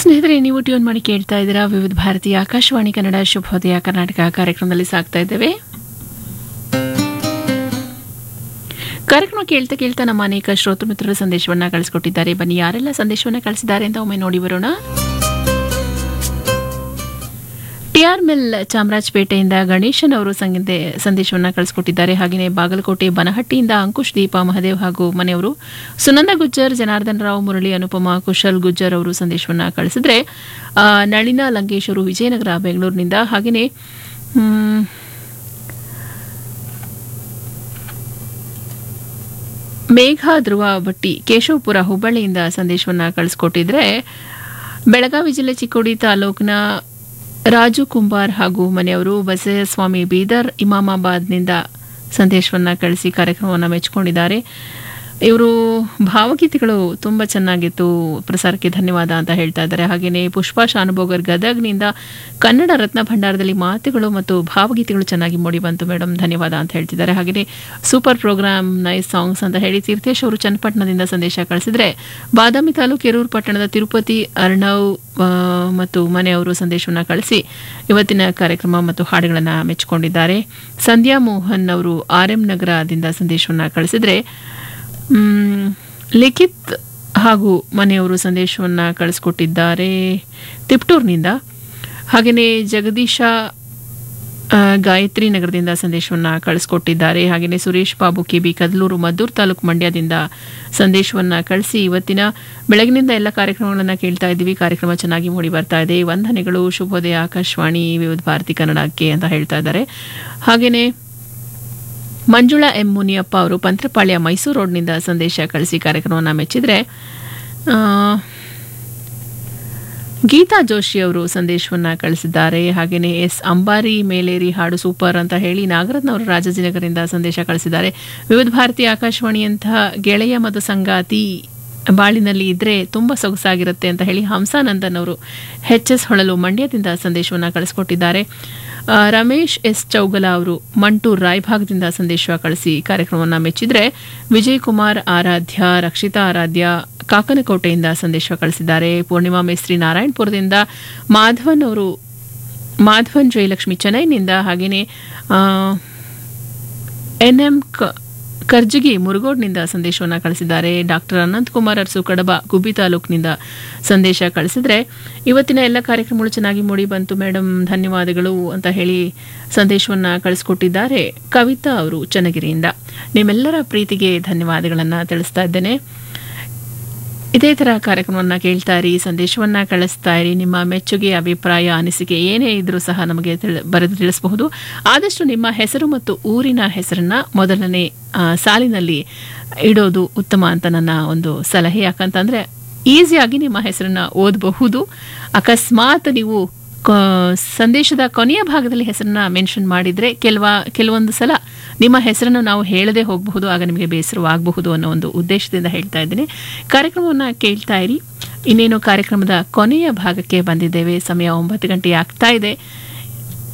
ಸ್ನೇಹಿತರೆ ನೀವು ಟ್ಯೂನ್ ಮಾಡಿ ಕೇಳ್ತಾ ಇದ್ದೀರಾ ವಿವಿಧ ಭಾರತೀಯ ಆಕಾಶವಾಣಿ ಕನ್ನಡ ಶುಭೋದಯ ಕರ್ನಾಟಕ ಕಾರ್ಯಕ್ರಮದಲ್ಲಿ ಸಾಕ್ತಾ ಇದ್ದೇವೆ ಕಾರ್ಯಕ್ರಮ ಕೇಳ್ತಾ ಕೇಳ್ತಾ ನಮ್ಮ ಅನೇಕ ಶ್ರೋತೃ ಮಿತ್ರರು ಸಂದೇಶವನ್ನ ಕಳಿಸ್ಕೊಟ್ಟಿದ್ದಾರೆ ಬನ್ನಿ ಯಾರೆಲ್ಲ ಸಂದೇಶವನ್ನ ಕಳಿಸಿದ್ದಾರೆ ಅಂತ ಒಮ್ಮೆ ನೋಡಿ ಬರೋಣ ಟಿಆರ್ ಮಿಲ್ ಚಾಮರಾಜಪೇಟೆಯಿಂದ ಗಣೇಶನ್ ಅವರು ಸಂಗೀತ ಸಂದೇಶವನ್ನ ಕಳಿಸ್ಕೊಟ್ಟಿದ್ದಾರೆ ಹಾಗೆಯೇ ಬಾಗಲಕೋಟೆ ಬನಹಟ್ಟಿಯಿಂದ ಅಂಕುಶ್ ದೀಪ ಮಹದೇವ್ ಹಾಗೂ ಮನೆಯವರು ಸುನಂದ ಗುಜ್ಜರ್ ಜನಾರ್ದನ್ ರಾವ್ ಮುರಳಿ ಅನುಪಮ ಕುಶಲ್ ಗುಜ್ಜರ್ ಅವರು ಸಂದೇಶವನ್ನ ಕಳಿಸಿದ್ರೆ ಆ, ನಳಿನ ಲಂಕೇಶ್ ಅವರು ವಿಜಯನಗರ ಬೆಂಗಳೂರಿನಿಂದ ಹಾಗೆಯೇ ಮ್, ಮೇಘ ಧ್ರುವ ಭಟ್ಟಿ ಕೇಶವಪುರ ಹುಬ್ಬಳ್ಳಿಯಿಂದ ಸಂದೇಶವನ್ನ ಕಳಿಸ್ಕೊಟ್ಟಿದ್ರೆ ಬೆಳಗಾವಿ ಜಿಲ್ಲೆ ಚಿಕ್ಕೋಡಿ ತಾಲೂಕಿನ ರಾಜು ಕುಂಬಾರ್ ಹಾಗೂ ಮನೆಯವರು ಬಸಯಸ್ವಾಮಿ ಬೀದರ್ ಇಮಾಮಾಬಾದ್ನಿಂದ ಸಂದೇಶವನ್ನ ಕಳಿಸಿ ಕಾರ್ಯಕ್ರಮವನ್ನು ಮೆಚ್ಚಿಕೊಂಡಿದ್ದಾರೆ ಇವರು ಭಾವಗೀತೆಗಳು ತುಂಬ ಚೆನ್ನಾಗಿತ್ತು ಪ್ರಸಾರಕ್ಕೆ ಧನ್ಯವಾದ ಅಂತ ಹೇಳ್ತಾ ಇದ್ದಾರೆ ಹಾಗೆಯೇ ಪುಷ್ಪಾ ಶಾನುಭೋಗರ್ ಗದಗ್ನಿಂದ ಕನ್ನಡ ರತ್ನ ಭಂಡಾರದಲ್ಲಿ ಮಾತುಗಳು ಮತ್ತು ಭಾವಗೀತೆಗಳು ಚೆನ್ನಾಗಿ ಮೂಡಿ ಬಂತು ಮೇಡಮ್ ಧನ್ಯವಾದ ಅಂತ ಹೇಳ್ತಿದ್ದಾರೆ ಹಾಗೆಯೇ ಸೂಪರ್ ಪ್ರೋಗ್ರಾಮ್ ನೈಸ್ ಸಾಂಗ್ಸ್ ಅಂತ ಹೇಳಿ ತೀರ್ಥೇಶ್ ಅವರು ಚನ್ನಪಟ್ಟಣದಿಂದ ಸಂದೇಶ ಕಳಿಸಿದ್ರೆ ಬಾದಾಮಿ ತಾಲೂಕು ಕೆರೂರು ಪಟ್ಟಣದ ತಿರುಪತಿ ಅರ್ಣವ್ ಆ, ಮತ್ತು ಮನೆಯವರು ಸಂದೇಶವನ್ನು ಕಳಿಸಿ ಇವತ್ತಿನ ಕಾರ್ಯಕ್ರಮ ಮತ್ತು ಹಾಡುಗಳನ್ನು ಮೆಚ್ಚಿಕೊಂಡಿದ್ದಾರೆ ಸಂಧ್ಯಾ ಮೋಹನ್ ಅವರು ಆರ್ ಎಂ ನಗರದಿಂದ ಸಂದೇಶವನ್ನು ಕಳಿಸಿದ್ರೆ ಮ್, ಲಿಖಿತ್ ಹಾಗೂ ಮನೆಯವರು ಸಂದೇಶವನ್ನು ಕಳಿಸ್ಕೊಟ್ಟಿದ್ದಾರೆ ತಿಪ್ಟೂರ್ನಿಂದ ಹಾಗೆಯೇ ಜಗದೀಶ ಆ, ಗಾಯತ್ರಿ ನಗರದಿಂದ ಸಂದೇಶವನ್ನು ಕಳಿಸ್ಕೊಟ್ಟಿದ್ದಾರೆ ಹಾಗೆಯೇ ಸುರೇಶ್ ಬಾಬು ಕಿಬಿ ಕದಲೂರು ಮದ್ದೂರು ತಾಲೂಕು ಮಂಡ್ಯದಿಂದ ಸಂದೇಶವನ್ನು ಕಳಿಸಿ ಇವತ್ತಿನ ಬೆಳಗಿನಿಂದ ಎಲ್ಲ ಕಾರ್ಯಕ್ರಮಗಳನ್ನು ಕೇಳ್ತಾ ಇದ್ದೀವಿ ಕಾರ್ಯಕ್ರಮ ಚೆನ್ನಾಗಿ ಮೂಡಿ ಬರ್ತಾ ಇದೆ ವಂದನೆಗಳು ಶುಭೋದಯ ಆಕಾಶವಾಣಿ ವಿವಿಧ ಭಾರತಿ ಕನ್ನಡಕ್ಕೆ ಅಂತ ಹೇಳ್ತಾ ಇದ್ದಾರೆ ಹಾಗೆಯೇ ಮಂಜುಳಾ ಎಂ ಮುನಿಯಪ್ಪ ಅವರು ಪಂತ್ರಪಾಳ್ಯ ಮೈಸೂರು ರೋಡ್ನಿಂದ ಸಂದೇಶ ಕಳಿಸಿ ಕಾರ್ಯಕ್ರಮವನ್ನು ಮೆಚ್ಚಿದ್ರೆ ಆ, ಗೀತಾ ಜೋಶಿ ಅವರು ಸಂದೇಶವನ್ನ ಕಳಿಸಿದ್ದಾರೆ ಹಾಗೆಯೇ ಎಸ್ ಅಂಬಾರಿ ಮೇಲೇರಿ ಹಾಡು ಸೂಪರ್ ಅಂತ ಹೇಳಿ ನಾಗರತ್ನ ಅವರು ರಾಜಾಜಿನಗರದಿಂದ ಸಂದೇಶ ಕಳಿಸಿದ್ದಾರೆ ವಿವಿಧ ಭಾರತಿ ಆಕಾಶವಾಣಿಯಂತಹ ಗೆಳೆಯ ಮತ್ತು ಸಂಗಾತಿ ಬಾಳಿನಲ್ಲಿ ಇದ್ರೆ ತುಂಬ ಸೊಗಸಾಗಿರುತ್ತೆ ಅಂತ ಹೇಳಿ ಹಂಸಾನಂದನ್ ಅವರು ಎಚ್ ಎಸ್ ಹೊಳಲು ಮಂಡ್ಯದಿಂದ ಸಂದೇಶವನ್ನು ಕಳಿಸ್ಕೊಟ್ಟಿದ್ದಾರೆ ಆ, ರಮೇಶ್ ಎಸ್ ಚೌಗಲ ಅವರು ಮಂಟೂರ್ ರಾಯಭಾಗದಿಂದ ಸಂದೇಶ ಕಳಿಸಿ ಕಾರ್ಯಕ್ರಮವನ್ನು ಮೆಚ್ಚಿದ್ರೆ ವಿಜಯ್ ಕುಮಾರ್ ಆರಾಧ್ಯ ರಕ್ಷಿತಾ ಆರಾಧ್ಯ ಕಾಕನಕೋಟೆಯಿಂದ ಸಂದೇಶ ಕಳಿಸಿದ್ದಾರೆ ಪೂರ್ಣಿಮಾ ಮೇಸ್ತ್ರಿ ನಾರಾಯಣಪುರದಿಂದ ಮಾಧವನ್ ಅವರು ಮಾಧವನ್ ಜಯಲಕ್ಷ್ಮಿ ಚೆನ್ನೈನಿಂದ ಹಾಗೆಯೇ ಎನ್ ಎಂ ಕರ್ಜಗಿ ಮುರುಗೋಡ್ನಿಂದ ಸಂದೇಶವನ್ನು ಕಳಿಸಿದ್ದಾರೆ ಡಾಕ್ಟರ್ ಅನಂತ್ ಕುಮಾರ್ ಅರಸು ಕಡಬ ಗುಬ್ಬಿ ತಾಲೂಕಿನಿಂದ ಸಂದೇಶ ಕಳಿಸಿದ್ರೆ ಇವತ್ತಿನ ಎಲ್ಲ ಕಾರ್ಯಕ್ರಮಗಳು ಚೆನ್ನಾಗಿ ಮೂಡಿ ಬಂತು ಮೇಡಮ್ ಧನ್ಯವಾದಗಳು ಅಂತ ಹೇಳಿ ಸಂದೇಶವನ್ನು ಕಳಿಸ್ಕೊಟ್ಟಿದ್ದಾರೆ ಕವಿತಾ ಅವರು ಚನ್ನಗಿರಿಯಿಂದ ನಿಮ್ಮೆಲ್ಲರ ಪ್ರೀತಿಗೆ ಧನ್ಯವಾದಗಳನ್ನು ತಿಳಿಸ್ತಾ ಇದ್ದೇನೆ ಇದೇ ಥರ ಕಾರ್ಯಕ್ರಮವನ್ನು ಕೇಳ್ತಾ ಇರಿ ಸಂದೇಶವನ್ನು ಕಳಿಸ್ತಾ ಇರಿ ನಿಮ್ಮ ಮೆಚ್ಚುಗೆ ಅಭಿಪ್ರಾಯ ಅನಿಸಿಕೆ ಏನೇ ಇದ್ರೂ ಸಹ ನಮಗೆ ತಿಳ- ಬರೆದು ತಿಳಿಸಬಹುದು ಆದಷ್ಟು ನಿಮ್ಮ ಹೆಸರು ಮತ್ತು ಊರಿನ ಹೆಸರನ್ನ ಮೊದಲನೇ ಆ, ಸಾಲಿನಲ್ಲಿ ಇಡೋದು ಉತ್ತಮ ಅಂತ ನನ್ನ ಒಂದು ಸಲಹೆ ಯಾಕಂತಂದ್ರೆ ಈಸಿಯಾಗಿ ನಿಮ್ಮ ಹೆಸರನ್ನ ಓದಬಹುದು ಅಕಸ್ಮಾತ್ ನೀವು ಕ- ಸಂದೇಶದ ಕೊನೆಯ ಭಾಗದಲ್ಲಿ ಹೆಸರನ್ನ ಮೆನ್ಷನ್ ಮಾಡಿದ್ರೆ ಕೆಲವ ಕೆಲವೊಂದು ಸಲ ನಿಮ್ಮ ಹೆಸರನ್ನು ನಾವು ಹೇಳದೆ ಹೋಗಬಹುದು ಆಗ ನಿಮಗೆ ಬೇಸರವಾಗಬಹುದು ಅನ್ನೋ ಒಂದು ಉದ್ದೇಶದಿಂದ ಹೇಳ್ತಾ ಇದ್ದೀನಿ ಕಾರ್ಯಕ್ರಮವನ್ನು ಕೇಳ್ತಾ ಇರಿ ಇನ್ನೇನು ಕಾರ್ಯಕ್ರಮದ ಕೊನೆಯ ಭಾಗಕ್ಕೆ ಬಂದಿದ್ದೇವೆ ಸಮಯ ಒಂಬತ್ತು ಗಂಟೆ ಆಗ್ತಾ ಇದೆ